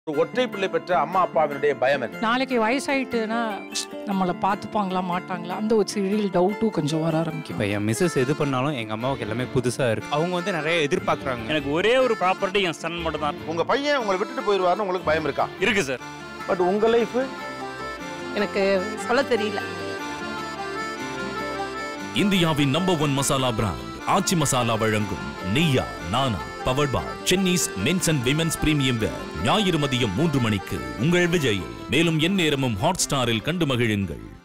ஒரு ஒற்றை பிள்ளை பெற்ற அம்மா அப்பாவினுடைய பயம் என்ன நாளைக்கு வயசாயிட்டுனா நம்மளை பார்த்துப்பாங்களா மாட்டாங்களா அந்த ஒரு சிறிய டவுட்டும் கொஞ்சம் வர ஆரம்பிக்கும் இப்போ என் மிஸ்ஸஸ் எது பண்ணாலும் எங்கள் அம்மாவுக்கு எல்லாமே புதுசாக இருக்கு அவங்க வந்து நிறைய எதிர்பார்க்குறாங்க எனக்கு ஒரே ஒரு ப்ராப்பர்ட்டி என் சன் மட்டும் தான் உங்க பையன் உங்களை விட்டுட்டு போயிடுவாருன்னு உங்களுக்கு பயம் இருக்கா இருக்கு சார் பட் உங்க லைஃப் எனக்கு சொல்ல தெரியல இந்தியாவின் number one masala brand Aachi masala வழங்கும் Neeya Naana powered by Chennis men's and women's premium wear ஞாயிறு மதியம் மூன்று மணிக்கு உங்கள் விஜயில் மேலும் எந்நேரமும் ஹாட் ஸ்டாரில் கண்டு மகிழுங்கள்